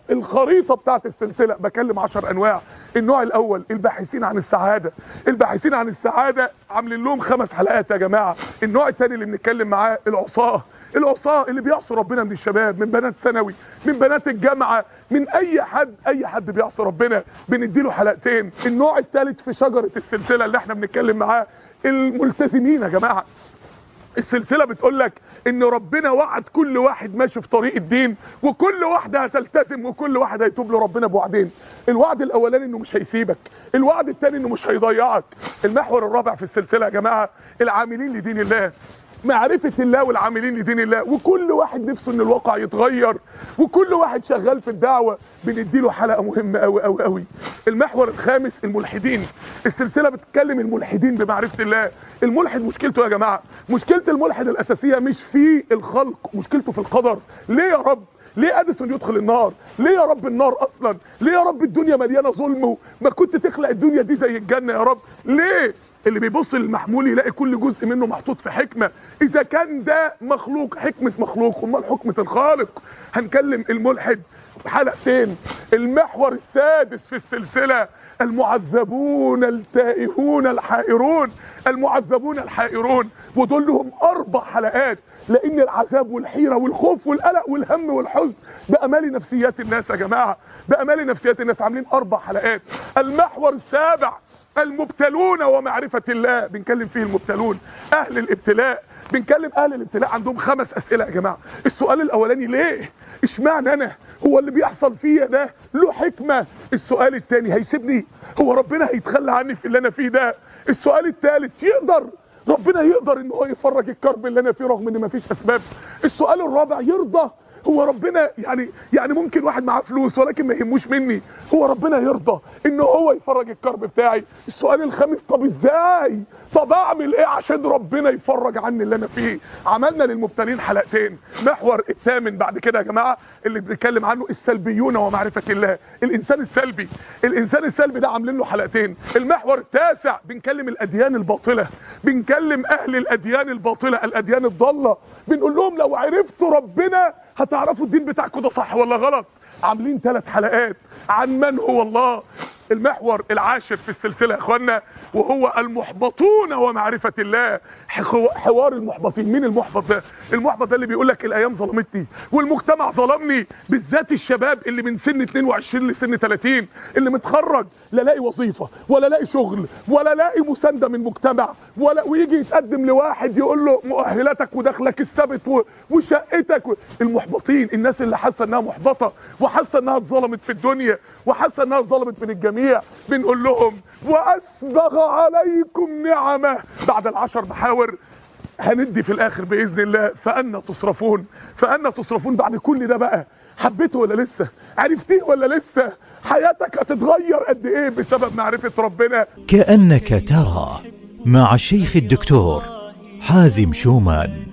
الخريطة بتاعت السلسلة بكلم عشر انواع النوع الاول الباحثين عن السعادة الباحثين عن السعادة عاملين لهم خمس حلقات يا جماعة النوع الثاني اللي بنتكلم معاه العصاه العصاه اللي بيعصي ربنا من الشباب من بنات ثانوي من بنات الجامعة من اي حد اي حد بيعصي ربنا بنديله حلقتين النوع الثالث في شجرة السلسلة اللي احنا بنتكلم معاه الملتزمين يا جماعة السلسلة بتقول لك ان ربنا وعد كل واحد ماشي في طريق الدين وكل واحدة هتلتزم وكل واحد هيتوب لربنا بوعدين الوعد الاولاني انه مش هيسيبك الوعد الثاني انه مش هيضيعك المحور الرابع في السلسلة يا جماعة العاملين لدين الله معرفة الله والعاملين لدين الله وكل واحد نفسه ان الواقع يتغير وكل واحد شغال في الدعوة بنديله حلقة مهمة قوي قوي قوي المحور الخامس الملحدين السلسلة بتتكلم الملحدين بمعرفة الله الملحد مشكلته يا جماعة مشكلة الملحد الاساسية مش في الخلق مشكلته في القدر ليه يا رب ليه اديسون يدخل النار ليه يا رب النار اصلا ليه يا رب الدنيا مليانه ظلم ما كنت تخلق الدنيا دي زي الجنه يا رب ليه اللي بيبص للمحمول يلاقي كل جزء منه محطوط في حكمة اذا كان ده مخلوق حكمة مخلوق امال حكمة الخالق هنكلم الملحد حلقتين المحور السادس في السلسلة المعذبون التائهون الحائرون المعذبون الحائرون ودول لهم اربع حلقات لان العذاب والحيرة والخوف والقلق والهم والحزن بامال نفسيات الناس يا جماعة بامال نفسيات الناس عاملين اربع حلقات المحور السابع المبتلون ومعرفة الله بنكلم فيه المبتلون اهل الابتلاء بنكلم اهل الابتلاء عندهم خمس اسئلة يا جماعة السؤال الاولاني ليه اشمعنى انا هو اللي بيحصل فيا ده له حكمة السؤال الثاني هيسيبني هو ربنا هيتخلى عني في اللي انا فيه ده السؤال الثالث يقدر ربنا يقدر ان هو يفرج الكرب اللي انا فيه رغم ان مفيش اسباب السؤال الرابع يرضى هو ربنا يعني يعني ممكن واحد معاه فلوس ولكن ما يهموش مني هو ربنا يرضى ان هو يفرج الكرب بتاعي السؤال الخامس طب ازاي طب اعمل ايه عشان ربنا يفرج عني اللي انا فيه عملنا للمبتلين حلقتين محور الثامن بعد كده يا جماعه اللي بنتكلم عنه السلبيون ومعرفه الله الانسان السلبي الانسان السلبي ده عاملين له حلقتين المحور التاسع بنكلم الاديان الباطله بنكلم اهل الاديان الباطله الاديان الضاله بنقول لهم لو عرفتوا ربنا هتعرفوا الدين بتاعكم ده صح ولا غلط عاملين ثلاث حلقات عن من هو الله المحور العاشر في السلسلة يا اخوانا وهو المحبطون ومعرفة الله حوار المحبطين مين المحبط ده المحبط ده اللي بيقول لك الايام ظلمتني والمجتمع ظلمني بالذات الشباب اللي من سن 22 لسن 30 اللي متخرج لا لاقي وظيفة ولا لاقي شغل ولا لاقي مساندة من مجتمع ولا ويجي يتقدم لواحد يقول له مؤهلاتك ودخلك الثابت وشقتك و... المحبطين الناس اللي حاسه انها محبطة وحاسه انها اتظلمت في الدنيا وحاسه انها اتظلمت من الجميع الجميع بنقول لهم واسبغ عليكم نعمه بعد العشر محاور هندي في الاخر باذن الله فانا تصرفون فانا تصرفون بعد كل ده بقى حبيته ولا لسه عرفتيه ولا لسه حياتك هتتغير قد ايه بسبب معرفه ربنا كانك ترى مع الشيخ الدكتور حازم شومان